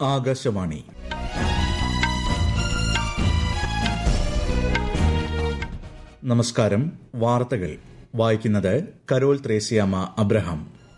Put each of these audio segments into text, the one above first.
ആകാശവാണി നമസ്കാരം വാർത്തകൾ വായിക്കുന്നത് കരോൾ ത്രേസ്യാമ അബ്രഹാം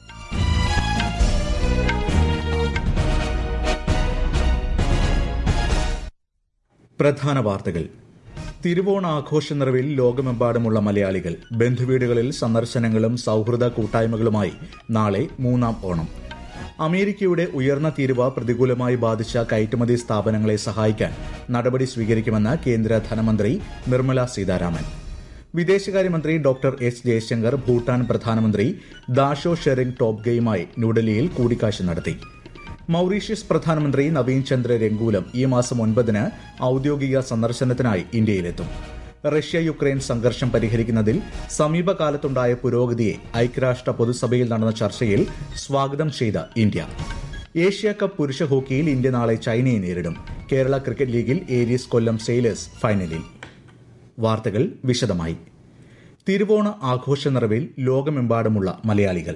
പ്രധാന വാർത്തകൾ തിരുവോണ ആഘോഷ നിറവിൽ ലോകമെമ്പാടുമുള്ള മലയാളികൾ ബന്ധുവീടുകളിൽ സന്ദർശനങ്ങളും സൌഹൃദ കൂട്ടായ്മകളുമായി നാളെ മൂന്നാം ഓണം അമേരിക്കയുടെ ഉയർന്ന തീരുവ പ്രതികൂലമായി ബാധിച്ച കയറ്റുമതി സ്ഥാപനങ്ങളെ സഹായിക്കാൻ നടപടി സ്വീകരിക്കുമെന്ന് കേന്ദ്ര ധനമന്ത്രി നിർമ്മല സീതാരാമൻ വിദേശകാര്യമന്ത്രി ഡോക്ടർ എസ് ജയശങ്കർ ഭൂട്ടാൻ പ്രധാനമന്ത്രി ദാഷോ ഷെറിംഗ് ടോബ്ഗെയുമായി ന്യൂഡൽഹിയിൽ കൂടിക്കാഴ്ച നടത്തി മൌറീഷ്യസ് പ്രധാനമന്ത്രി നവീൻ ചന്ദ്ര രംഗൂലം ഈ മാസം ഒൻപതിന് ഔദ്യോഗിക സന്ദർശനത്തിനായി ഇന്ത്യയിലെത്തും റഷ്യ യുക്രൈൻ സംഘർഷം പരിഹരിക്കുന്നതിൽ സമീപകാലത്തുണ്ടായ പുരോഗതിയെ ഐക്യരാഷ്ട്ര പൊതുസഭയിൽ നടന്ന ചർച്ചയിൽ സ്വാഗതം ചെയ്ത ഇന്ത്യ ഏഷ്യ കപ്പ് പുരുഷ ഹോക്കിയിൽ ഇന്ത്യ നാളെ ചൈനയെ നേരിടും കേരള ക്രിക്കറ്റ് ലീഗിൽ ഏരീസ് കൊല്ലം സെയിലേഴ്സ് ഫൈനലിൽ വാർത്തകൾ വിശദമായി തിരുവോണ ആഘോഷ നിറവിൽ ലോകമെമ്പാടുമുള്ള മലയാളികൾ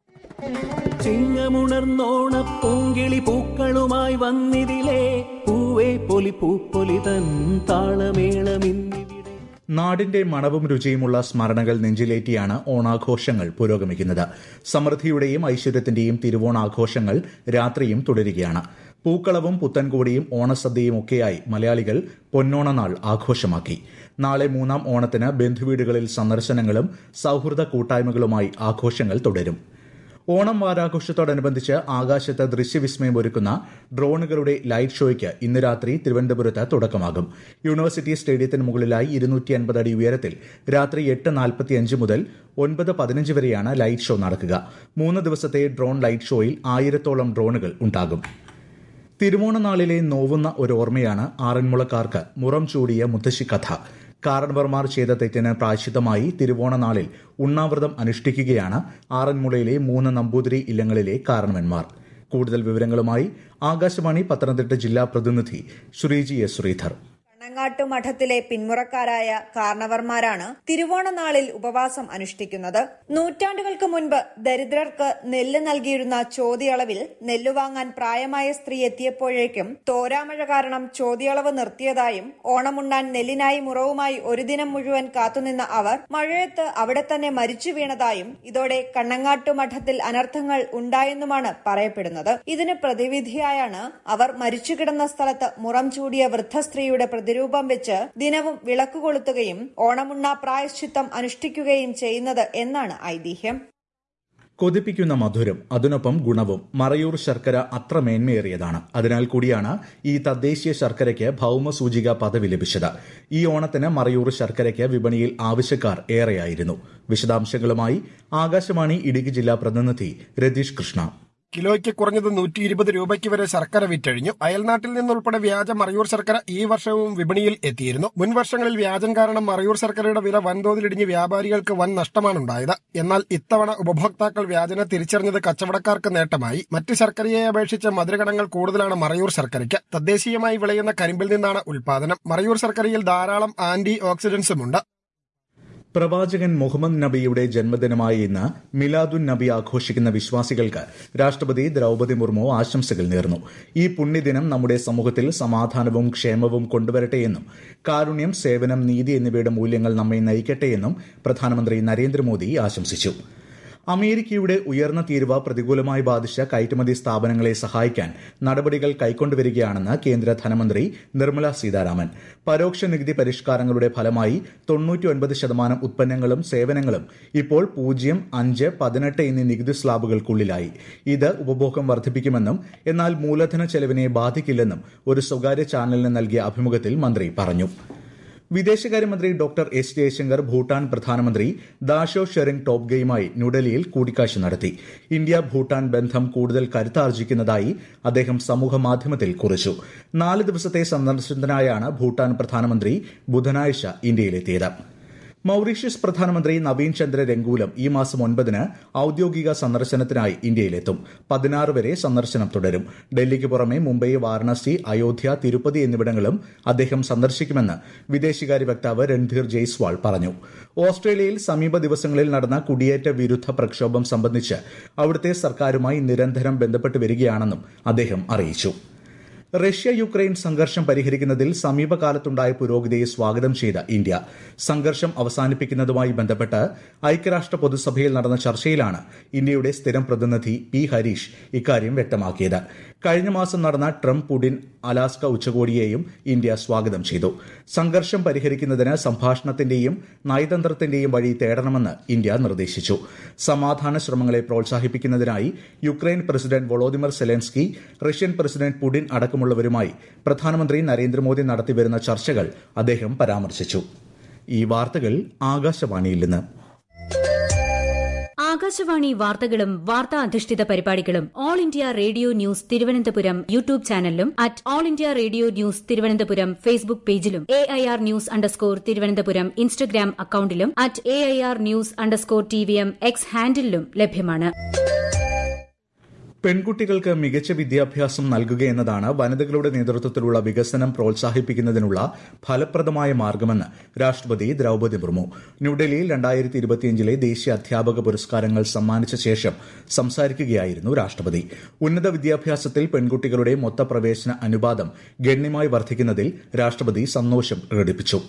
ചിങ്ങമുണർന്നോണ പൂങ്കിളി പൂക്കളുമായി വന്നിതിലേ പൂവേ പൊലി പൂപ്പൊലി തൻ താളമേളമിന്നിവിടെ നാടിന്റെ മണവും രുചിയുമുള്ള സ്മരണകൾ നെഞ്ചിലേറ്റിയാണ് ഓണാഘോഷങ്ങൾ പുരോഗമിക്കുന്നത് സമൃദ്ധിയുടെയും ഐശ്വര്യത്തിന്റെയും തിരുവോണാഘോഷങ്ങൾ രാത്രിയും തുടരുകയാണ് പൂക്കളവും പുത്തൻകൂടിയും ഓണസദ്യയും ഒക്കെയായി മലയാളികൾ പൊന്നോണനാൾ ആഘോഷമാക്കി നാളെ മൂന്നാം ഓണത്തിന് ബന്ധുവീടുകളിൽ സന്ദർശനങ്ങളും സൌഹൃദ കൂട്ടായ്മകളുമായി ആഘോഷങ്ങൾ തുടരും ഓണം വാരാഘോഷത്തോടനുബന്ധിച്ച് ആകാശത്ത് ദൃശ്യവിസ്മയം ഒരുക്കുന്ന ഡ്രോണുകളുടെ ലൈറ്റ് ഷോയ്ക്ക് ഇന്ന് രാത്രി തിരുവനന്തപുരത്ത് തുടക്കമാകും യൂണിവേഴ്സിറ്റി സ്റ്റേഡിയത്തിന് മുകളിലായി ഇരുന്നൂറ്റി അൻപത് അടി ഉയരത്തിൽ രാത്രി എട്ട് നാൽപ്പത്തിയഞ്ച് മുതൽ ഒൻപത് പതിനഞ്ച് വരെയാണ് ലൈറ്റ് ഷോ നടക്കുക മൂന്ന് ദിവസത്തെ ഡ്രോൺ ലൈറ്റ് ഷോയിൽ ആയിരത്തോളം ഡ്രോണുകൾ ഉണ്ടാകും തിരുവോണനാളിലെ നോവുന്ന ഒരു ഓർമ്മയാണ് ആറന്മുളക്കാർക്ക് മുറം ചൂടിയ മുത്തശ്ശി കഥ കാരണവർമാർ ചെയ്ത തെറ്റിന് പ്രായശ്ചിത്തമായി തിരുവോണനാളിൽ ഉണ്ണാവ്രതം അനുഷ്ഠിക്കുകയാണ് ആറന്മുളയിലെ മൂന്ന് നമ്പൂതിരി ഇല്ലങ്ങളിലെ കാരണവന്മാർ കൂടുതൽ വിവരങ്ങളുമായി ആകാശവാണി പത്തനംതിട്ട ജില്ലാ പ്രതിനിധി ശ്രീജി എസ് ശ്രീധർ കണ്ണങ്ങാട്ടു മഠത്തിലെ പിന്മുറക്കാരായ കാരണവർമാരാണ് തിരുവോണനാളിൽ ഉപവാസം അനുഷ്ഠിക്കുന്നത് നൂറ്റാണ്ടുകൾക്ക് മുൻപ് ദരിദ്രർക്ക് നെല്ല് നൽകിയിരുന്ന ചോദ്യളവിൽ നെല്ല് വാങ്ങാൻ പ്രായമായ സ്ത്രീ എത്തിയപ്പോഴേക്കും തോരാമഴ കാരണം ചോദ്യളവ് നിർത്തിയതായും ഓണമുണ്ണാൻ നെല്ലിനായി മുറവുമായി ഒരു ദിനം മുഴുവൻ കാത്തുനിന്ന അവർ മഴയത്ത് അവിടെ തന്നെ മരിച്ചു വീണതായും ഇതോടെ കണ്ണങ്ങാട്ടു മഠത്തിൽ അനർത്ഥങ്ങൾ ഉണ്ടായെന്നുമാണ് പറയപ്പെടുന്നത് ഇതിന് പ്രതിവിധിയായാണ് അവർ മരിച്ചുകിടന്ന സ്ഥലത്ത് മുറം ചൂടിയ വൃദ്ധസ്ത്രീയുടെ പ്രതിരൂപം വെച്ച് ദിനവും വിളക്ക് കൊളുത്തുകയും ഓണമുണ്ണ പ്രായശ്ചിത്തം അനുഷ്ഠിക്കുകയും ചെയ്യുന്നത് എന്നാണ് ഐതിഹ്യം കൊതിപ്പിക്കുന്ന മധുരം അതിനൊപ്പം ഗുണവും മറയൂർ ശർക്കര അത്ര മേന്മയേറിയതാണ് അതിനാൽ കൂടിയാണ് ഈ തദ്ദേശീയ ശർക്കരയ്ക്ക് ഭൌമസൂചിക പദവി ലഭിച്ചത് ഈ ഓണത്തിന് മറയൂർ ശർക്കരയ്ക്ക് വിപണിയിൽ ആവശ്യക്കാർ ഏറെയായിരുന്നു വിശദാംശങ്ങളുമായി ആകാശവാണി ഇടുക്കി ജില്ലാ പ്രതിനിധി രതീഷ് കൃഷ്ണ കിലോയ്ക്ക് കുറഞ്ഞത് നൂറ്റി ഇരുപത് രൂപയ്ക്ക് വരെ ശർക്കര വിറ്റഴിഞ്ഞു അയൽനാട്ടിൽ നിന്നുൾപ്പെടെ വ്യാജ മറയൂർ ശർക്കര ഈ വർഷവും വിപണിയിൽ എത്തിയിരുന്നു മുൻ വർഷങ്ങളിൽ വ്യാജം കാരണം മറയൂർ ശർക്കരയുടെ വില വൻതോതിലിടിഞ്ഞ് വ്യാപാരികൾക്ക് വൻ നഷ്ടമാണുണ്ടായത് എന്നാൽ ഇത്തവണ ഉപഭോക്താക്കൾ വ്യാജന തിരിച്ചറിഞ്ഞത് കച്ചവടക്കാർക്ക് നേട്ടമായി മറ്റ് ശർക്കരയെ അപേക്ഷിച്ച് മധുരകണങ്ങൾ കൂടുതലാണ് മറയൂർ ശർക്കരയ്ക്ക് തദ്ദേശീയമായി വിളയുന്ന കരിമ്പിൽ നിന്നാണ് ഉൽപാദനം മറയൂർ ശർക്കരയിൽ ധാരാളം ആന്റി ഓക്സിഡന്റ്സുമുണ്ട് പ്രവാചകൻ മുഹമ്മദ് നബിയുടെ ജന്മദിനമായ ഇന്ന് മിലാദുൻ നബി ആഘോഷിക്കുന്ന വിശ്വാസികൾക്ക് രാഷ്ട്രപതി ദ്രൌപതി മുർമു ആശംസകൾ നേർന്നു ഈ പുണ്യദിനം നമ്മുടെ സമൂഹത്തിൽ സമാധാനവും ക്ഷേമവും കൊണ്ടുവരട്ടെയെന്നും കാരുണ്യം സേവനം നീതി എന്നിവയുടെ മൂല്യങ്ങൾ നമ്മെ നയിക്കട്ടെയെന്നും പ്രധാനമന്ത്രി നരേന്ദ്രമോദി ആശംസിച്ചു അമേരിക്കയുടെ ഉയർന്ന തീരുവ പ്രതികൂലമായി ബാധിച്ച കയറ്റുമതി സ്ഥാപനങ്ങളെ സഹായിക്കാൻ നടപടികൾ കൈക്കൊണ്ടുവരികയാണെന്ന് കേന്ദ്ര ധനമന്ത്രി നിർമ്മല സീതാരാമൻ പരോക്ഷ നികുതി പരിഷ്കാരങ്ങളുടെ ഫലമായി തൊണ്ണൂറ്റിയൊൻപത് ശതമാനം ഉത്പന്നങ്ങളും സേവനങ്ങളും ഇപ്പോൾ പൂജ്യം അഞ്ച് പതിനെട്ട് എന്നീ നികുതി സ്ലാബുകൾക്കുള്ളിലായി ഇത് ഉപഭോഗം വർദ്ധിപ്പിക്കുമെന്നും എന്നാൽ മൂലധന ചെലവിനെ ബാധിക്കില്ലെന്നും ഒരു സ്വകാര്യ ചാനലിന് നൽകിയ അഭിമുഖത്തിൽ മന്ത്രി പറഞ്ഞു വിദേശകാര്യമന്ത്രി ഡോക്ടർ എസ് ജയശങ്കർ ഭൂട്ടാൻ പ്രധാനമന്ത്രി ദാഷോ ഷെറിംഗ് ടോബ്ഗെയുമായി ന്യൂഡൽഹിയിൽ കൂടിക്കാഴ്ച നടത്തി ഇന്ത്യ ഭൂട്ടാൻ ബന്ധം കൂടുതൽ കരുത്താർജിക്കുന്നതായി അദ്ദേഹം സമൂഹമാധ്യമത്തിൽ കുറിച്ചു നാല് ദിവസത്തെ സന്ദർശനത്തിനായാണ് ഭൂട്ടാൻ പ്രധാനമന്ത്രി ബുധനാഴ്ച ഇന്ത്യയിലെത്തിയത് മൌറീഷ്യസ് പ്രധാനമന്ത്രി നവീൻ ചന്ദ്ര രംഗൂലം ഈ മാസം ഒൻപതിന് ഔദ്യോഗിക സന്ദർശനത്തിനായി ഇന്ത്യയിലെത്തും പതിനാറ് വരെ സന്ദർശനം തുടരും ഡൽഹിക്ക് പുറമെ മുംബൈ വാരണാസി അയോധ്യ തിരുപ്പതി എന്നിവിടങ്ങളും അദ്ദേഹം സന്ദർശിക്കുമെന്ന് വിദേശകാര്യ വക്താവ് രൺധീർ ജയ്സ്വാൾ പറഞ്ഞു ഓസ്ട്രേലിയയിൽ സമീപ ദിവസങ്ങളിൽ നടന്ന കുടിയേറ്റ വിരുദ്ധ പ്രക്ഷോഭം സംബന്ധിച്ച് അവിടുത്തെ സർക്കാരുമായി നിരന്തരം ബന്ധപ്പെട്ട് വരികയാണെന്നും അദ്ദേഹം അറിയിച്ചു റഷ്യ യുക്രൈൻ സംഘർഷം പരിഹരിക്കുന്നതിൽ സമീപകാലത്തുണ്ടായ പുരോഗതിയെ സ്വാഗതം ചെയ്ത ഇന്ത്യ സംഘർഷം അവസാനിപ്പിക്കുന്നതുമായി ബന്ധപ്പെട്ട് ഐക്യരാഷ്ട്ര പൊതുസഭയിൽ നടന്ന ചർച്ചയിലാണ് ഇന്ത്യയുടെ സ്ഥിരം പ്രതിനിധി പി ഹരീഷ് ഇക്കാര്യം വ്യക്തമാക്കിയത് കഴിഞ്ഞ മാസം നടന്ന ട്രംപ് പുടിൻ അലാസ്ക ഉച്ചകോടിയെയും ഇന്ത്യ സ്വാഗതം ചെയ്തു സംഘർഷം പരിഹരിക്കുന്നതിന് സംഭാഷണത്തിന്റെയും നയതന്ത്രത്തിന്റെയും വഴി തേടണമെന്ന് ഇന്ത്യ നിർദ്ദേശിച്ചു സമാധാന ശ്രമങ്ങളെ പ്രോത്സാഹിപ്പിക്കുന്നതിനായി Ukraine president Volodymyr Zelenskyy Russian president Putin അടക്കമുള്ളവരുമായി പ്രധാനമന്ത്രി നരേന്ദ്രമോദി നടത്തിവരുന്ന ചർച്ചകൾ അദ്ദേഹം പരാമർശിച്ചു ഈ വാർത്തകൾ ആകാശവാണിയിൽ നിന്ന് ആകാശവാണി വാർത്തകളും വാർത്താ അധിഷ്ഠിത പരിപാടികളും All India Radio news Thiruvananthapuram YouTube ചാനലിലും at All India Radio news Thiruvananthapuram Facebook പേജിലും A I R news underscore Thiruvananthapuram Instagram അക്കൌണ്ടിലും at A I R news underscore T V M X ഹാൻഡിലും ലഭ്യമാണ് പെൺകുട്ടികൾക്ക് മികച്ച വിദ്യാഭ്യാസം നൽകുകയെന്നതാണ് വനിതകളുടെ നേതൃത്വത്തിലുള്ള വികസനം പ്രോത്സാഹിപ്പിക്കുന്നതിനുള്ള ഫലപ്രദമായ മാർഗമെന്ന് രാഷ്ട്രപതി ദ്രൌപദി മുർമു ന്യൂഡൽഹിയിൽ രണ്ടായിരത്തി ഇരുപത്തിയഞ്ചിലെ ദേശീയ അധ്യാപക പുരസ്കാരങ്ങൾ സമ്മാനിച്ച ശേഷം സംസാരിക്കുകയായിരുന്നു രാഷ്ട്രപതി ഉന്നത വിദ്യാഭ്യാസത്തിൽ പെൺകുട്ടികളുടെ മൊത്ത പ്രവേശന അനുപാതം ഗണ്യമായി വർദ്ധിക്കുന്നതിൽ രാഷ്ട്രപതി സന്തോഷം പ്രകടിപ്പിച്ചു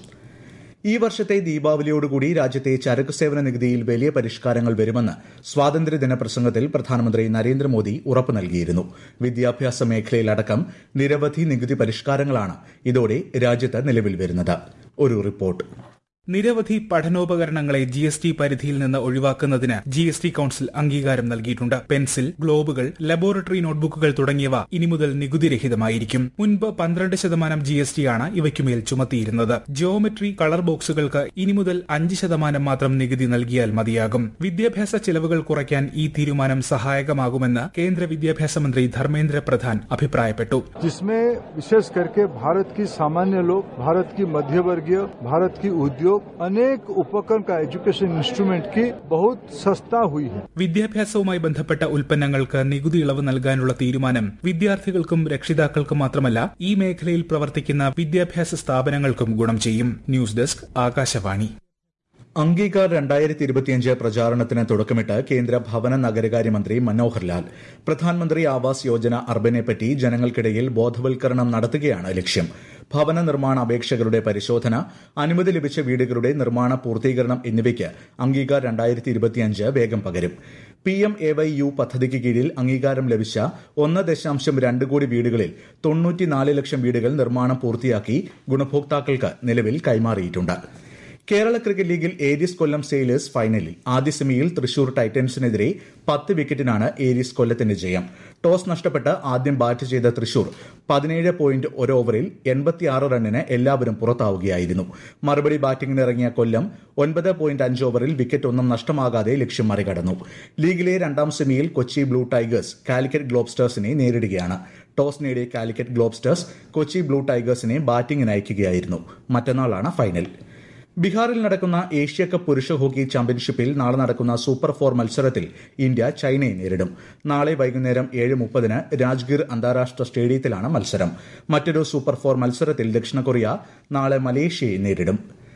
ഈ വർഷത്തെ ദീപാവലിയോടുകൂടി രാജ്യത്തെ ചരക്ക് സേവന നികുതിയിൽ വലിയ പരിഷ്കാരങ്ങൾ വരുമെന്ന് സ്വാതന്ത്ര്യദിന പ്രസംഗത്തിൽ പ്രധാനമന്ത്രി നരേന്ദ്രമോദി ഉറപ്പു നൽകിയിരുന്നു വിദ്യാഭ്യാസ മേഖലയിലടക്കം നിരവധി നികുതി പരിഷ്കാരങ്ങളാണ് ഇതോടെ രാജ്യത്ത് നിലവിൽ വരുന്നത് ഒരു റിപ്പോർട്ട് നിരവധി പഠനോപകരണങ്ങളെ ജി എസ് ടി പരിധിയിൽ നിന്ന് ഒഴിവാക്കുന്നതിന് ജി എസ് ടി കൌൺസിൽ അംഗീകാരം നൽകിയിട്ടുണ്ട് പെൻസിൽ ഗ്ലോബുകൾ ലബോറട്ടറി നോട്ട്ബുക്കുകൾ തുടങ്ങിയവ ഇനി മുതൽ നികുതിരഹിതമായിരിക്കും മുൻപ് പന്ത്രണ്ട് ശതമാനം ജി എസ് ടി ആണ് ഇവയ്ക്കുമേൽ ചുമത്തിയിരുന്നത് ജിയോമെട്രി കളർ ബോക്സുകൾക്ക് ഇനി മുതൽ അഞ്ച് ശതമാനം മാത്രം നികുതി നൽകിയാൽ മതിയാകും വിദ്യാഭ്യാസ ചെലവുകൾ കുറയ്ക്കാൻ ഈ തീരുമാനം സഹായകമാകുമെന്ന് കേന്ദ്ര വിദ്യാഭ്യാസ മന്ത്രി ധർമ്മേന്ദ്ര പ്രധാൻ അഭിപ്രായപ്പെട്ടു जिसमें विशेष करके भारत की सामान्य लोग भारत की मध्य वर्गीय भारत की उद्योग अनेक उपकरण का एजुकेशन इंस्ट्रूमेंट की बहुत सस्ता हुई है വിദ്യാഭ്യാസവുമായി ബന്ധപ്പെട്ട ഉൽപ്പന്നങ്ങൾക്ക് നികുതി ഇളവ് നൽകാനുള്ള തീരുമാനം വിദ്യാർത്ഥികൾക്കും രക്ഷിതാക്കൾക്കും മാത്രമല്ല ഈ മേഖലയിൽ പ്രവർത്തിക്കുന്ന വിദ്യാഭ്യാസ സ്ഥാപനങ്ങൾക്കും ഗുണം ചെയ്യും ന്യൂസ് ഡെസ്ക് ആകാശവാണി അംഗീകാർ രണ്ടായിരത്തി ഇരുപത്തിയഞ്ച് പ്രചാരണത്തിന് തുടക്കമിട്ട് കേന്ദ്ര ഭവന നഗരകാര്യമന്ത്രി മനോഹർ ലാൽ പ്രധാനമന്ത്രി ആവാസ് യോജന അർബനെപ്പറ്റി ജനങ്ങൾക്കിടയിൽ ബോധവൽക്കരണം നടത്തുകയാണ് ലക്ഷ്യം ഭവന നിർമ്മാണ അപേക്ഷകരുടെ പരിശോധന അനുമതി ലഭിച്ച വീടുകളുടെ നിർമ്മാണ പൂർത്തീകരണം എന്നിവയ്ക്ക് അംഗീകാർ രണ്ടായിരത്തി ഇരുപത്തിയഞ്ച് വേഗം പകരും P M A Y U പദ്ധതിക്ക് കീഴിൽ അംഗീകാരം ലഭിച്ച ഒന്ന് ദശാംശം രണ്ട് കോടി വീടുകളിൽ തൊണ്ണൂറ്റിനാല് ലക്ഷം വീടുകൾ നിർമ്മാണം പൂർത്തിയാക്കി ഗുണഭോക്താക്കൾക്ക് നിലവിൽ കൈമാറിയിട്ടുണ്ട് കേരള ക്രിക്കറ്റ് ലീഗിൽ ഏരീസ് കൊല്ലം സെയിലേഴ്സ് ഫൈനലിൽ ആദ്യ സെമിയിൽ തൃശൂർ ടൈറ്റൻസിനെതിരെ പത്ത് വിക്കറ്റിനാണ് ഏരീസ് കൊല്ലത്തിന്റെ ജയം ടോസ് നഷ്ടപ്പെട്ട് ആദ്യം ബാറ്റ് ചെയ്ത തൃശൂർ പതിനേഴ് പോയിന്റ് ഒരു ഓവറിൽ എൺപത്തിയാറ് റണ്ണിന് എല്ലാവരും പുറത്താവുകയായിരുന്നു മറുപടി ബാറ്റിംഗിനിറങ്ങിയ കൊല്ലം ഒൻപത് പോയിന്റ് അഞ്ച് ഓവറിൽ വിക്കറ്റ് ഒന്നും നഷ്ടമാകാതെ ലക്ഷ്യം മറികടന്നു ലീഗിലെ രണ്ടാം സെമിയിൽ കൊച്ചി ബ്ലൂ ടൈഗേഴ്സ് കാലിക്കറ്റ് ഗ്ലോബ്സ്റ്റേഴ്സിനെ നേരിടുകയാണ് ടോസ് നേടിയ കാലിക്കറ്റ് ഗ്ലോബ്സ്റ്റേഴ്സ് കൊച്ചി ബ്ലൂ ടൈഗേഴ്സിനെ ബാറ്റിംഗിന് അയക്കുകയായിരുന്നു മറ്റന്നാളാണ് ഫൈനൽ ബീഹാറിൽ നടക്കുന്ന ഏഷ്യ കപ്പ് പുരുഷ ഹോക്കി ചാമ്പ്യൻഷിപ്പിൽ നാളെ നടക്കുന്ന സൂപ്പർ ഫോർ മത്സരത്തിൽ ഇന്ത്യ ചൈനയെ നേരിടും നാളെ വൈകുന്നേരം ഏഴ് മുപ്പതിന് രാജ്ഗീർ അന്താരാഷ്ട്ര സ്റ്റേഡിയത്തിലാണ് മത്സരം മറ്റൊരു സൂപ്പർ ഫോർ മത്സരത്തിൽ ദക്ഷിണ കൊറിയ നാളെ മലേഷ്യയെ നേരിടും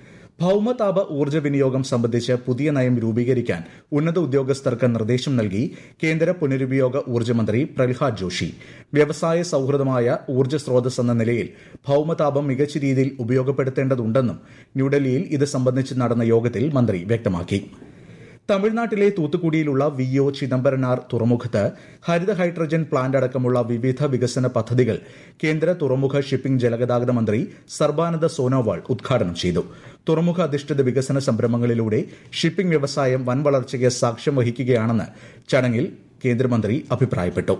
ഭൌമതാപ ഊർജ്ജ വിനിയോഗം സംബന്ധിച്ച് പുതിയ നയം രൂപീകരിക്കാൻ ഉന്നത ഉദ്യോഗസ്ഥർക്ക് നിർദ്ദേശം നൽകി കേന്ദ്ര പുനരുപയോഗ ഊർജ്ജമന്ത്രി പ്രഹ്ലാദ് ജോഷി വ്യവസായ സൌഹൃദമായ ഊർജ്ജ സ്രോതസ് എന്ന നിലയിൽ ഭൌമതാപം മികച്ച രീതിയിൽ ഉപയോഗപ്പെടുത്തേണ്ടതുണ്ടെന്നും ന്യൂഡൽഹിയിൽ ഇത് സംബന്ധിച്ച് നടന്ന യോഗത്തിൽ മന്ത്രി വ്യക്തമാക്കി തമിഴ്നാട്ടിലെ തൂത്തുക്കുടിയിലുള്ള വി ഒ ചിദംബരനാർ തുറമുഖത്ത് ഹരിത ഹൈഡ്രജൻ പ്ലാന്റ് അടക്കമുള്ള വിവിധ വികസന പദ്ധതികൾ കേന്ദ്ര തുറമുഖ ഷിപ്പിംഗ് ജലഗതാഗത മന്ത്രി സർബാനന്ദ സോനോവാൾ ഉദ്ഘാടനം ചെയ്തു തുറമുഖ അധിഷ്ഠിത വികസന സംരംഭങ്ങളിലൂടെ ഷിപ്പിംഗ് വ്യവസായം വൻ വളർച്ചയ്ക്ക് സാക്ഷ്യം വഹിക്കുകയാണെന്ന് ചടങ്ങിൽ കേന്ദ്രമന്ത്രി അഭിപ്രായപ്പെട്ടു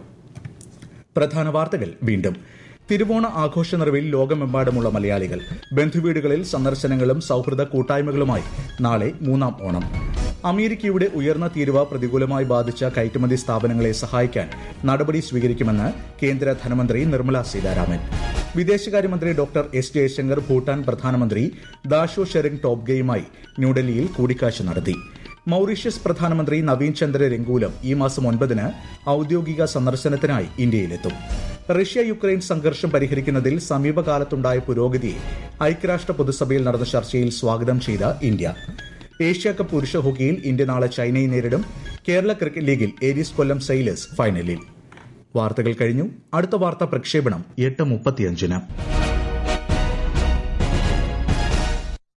പ്രധാന വാർത്തകൾ വീണ്ടും തിരുവോണ ആഘോഷ നിറവിൽ ലോകമെമ്പാടുമുള്ള മലയാളികൾ ബന്ധുവീടുകളിൽ സന്ദർശനങ്ങളും സൌഹൃദ കൂട്ടായ്മകളുമായി നാളെ മൂന്നാം ഓണം അമേരിക്കയുടെ ഉയർന്ന തീരുവ പ്രതികൂലമായി ബാധിച്ച കയറ്റുമതി സ്ഥാപനങ്ങളെ സഹായിക്കാൻ നടപടി സ്വീകരിക്കുമെന്ന് കേന്ദ്ര ധനമന്ത്രി നിർമ്മല സീതാരാമൻ വിദേശകാര്യമന്ത്രി ഡോക്ടർ എസ് ജയശങ്കർ ഭൂട്ടാൻ പ്രധാനമന്ത്രി ദാഷോ ഷെറിംഗ് ടോബ്ഗെയുമായി ന്യൂഡൽഹിയിൽ കൂടിക്കാഴ്ച നടത്തി മൌറീഷ്യസ് പ്രധാനമന്ത്രി നവീൻ ചന്ദ്ര രംഗൂലം ഈ മാസം ഒൻപതിന് ഔദ്യോഗിക സന്ദർശനത്തിനായി ഇന്ത്യയിലെത്തും റഷ്യ യുക്രൈൻ സംഘർഷം പരിഹരിക്കുന്നതിൽ സമീപകാലത്തുണ്ടായ പുരോഗതിയെ ഐക്യരാഷ്ട്ര പൊതുസഭയിൽ നടന്ന ചർച്ചയിൽ സ്വാഗതം ചെയ്ത ഇന്ത്യ ഏഷ്യ കപ്പ് പുരുഷ ഹോക്കിയിൽ ഇന്ത്യ നാളെ ചൈനയെ നേരിടും കേരള ക്രിക്കറ്റ് ലീഗിൽ ഏരീസ് കൊല്ലം സെയിലേഴ്സ് ഫൈനലിൽ വാർത്തകൾ കഴിഞ്ഞു അടുത്ത വാർത്താ പ്രക്ഷേപണം എട്ട് മുപ്പത്തിയഞ്ചിന്